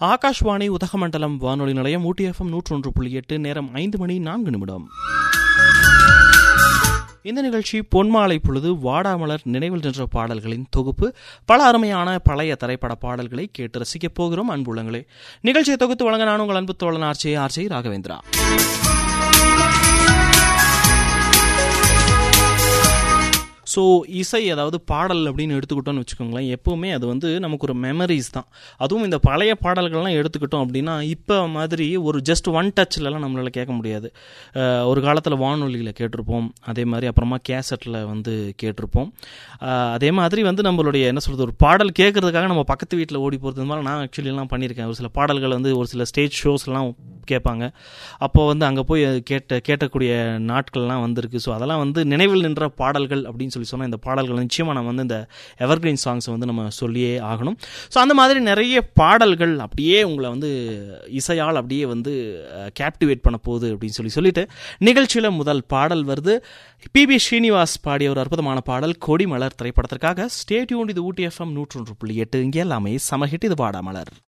ஆகாஷ்வாணி உதகமண்டலம் வானொலி நிலையம் ஊட்டி எஃப்எம் நூற்றொன்று புள்ளி எட்டு நேரம் ஐந்து மணி நான்கு நிமிடம் இந்த நிகழ்ச்சி பொன்மாலை பொழுது வாடாமலர் நினைவில் நின்ற பாடல்களின் தொகுப்பு பல அருமையான பழைய திரைப்பட பாடல்களை கேட்டு ரசிக்கப் போகிறோம் அன்புள்ளங்களே நிகழ்ச்சியை தொகுத்து வழங்க நான் உங்கள் அன்பு தோழன் ஆர்ச்சி ஆர்ச்சி ராகவேந்திரா ஸோ இசை அதாவது பாடல் அப்படின்னு எடுத்துக்கிட்டோம்னு வச்சுக்கோங்களேன் எப்போவுமே அது வந்து நமக்கு ஒரு மெமரிஸ் தான் அதுவும் இந்த பழைய பாடல்கள்லாம் எடுத்துக்கிட்டோம் அப்படின்னா இப்போ மாதிரி ஒரு ஜஸ்ட் ஒன் டச்லலாம் நம்மளால் கேட்க முடியாது அஹ் ஒரு காலத்தில் வானொலியில் கேட்டிருப்போம் அதே மாதிரி அப்புறமா கேசட்டில் வந்து கேட்டிருப்போம் அஹ் அதே மாதிரி வந்து நம்மளுடைய என்ன சொல்கிறது ஒரு பாடல் கேட்கறதுக்காக நம்ம பக்கத்து வீட்டில் ஓடி போகிறது மாதிரி நான் ஆக்சுவலிலாம் பண்ணியிருக்கேன் ஒரு சில பாடல்கள் வந்து ஒரு சில ஸ்டேஜ் ஷோஸ்லாம் கேட்பாங்க அப்போ வந்து அங்கே போய் கேட்ட கேட்கக்கூடிய நாட்கள்லாம் வந்திருக்கு ஸோ அதெல்லாம் வந்து நினைவில் நின்ற பாடல்கள் அப்படின்னு சொல்லி சொன்னால் இந்த பாடல்கள் நிச்சயமாக நம்ம வந்து இந்த எவர்கிரீன் சாங்ஸை வந்து நம்ம சொல்லியே ஆகணும் ஸோ அந்த மாதிரி நிறைய பாடல்கள் அப்படியே உங்களை வந்து இசையால் அப்படியே வந்து கேப்டிவேட் பண்ண போகுது அப்படின்னு சொல்லி சொல்லிட்டு நிகழ்ச்சியில் முதல் பாடல் வருது பிபி ஸ்ரீனிவாஸ் பாடிய ஒரு அற்புதமான பாடல் கொடிமலர் திரைப்படத்திற்காக ஸ்டேட்யூன் இது ஊட்டி எஃப்எம் நூற்றொன்று புள்ளி எட்டு இங்கே எல்லாமே சமஹிட் இது பாடாமலர்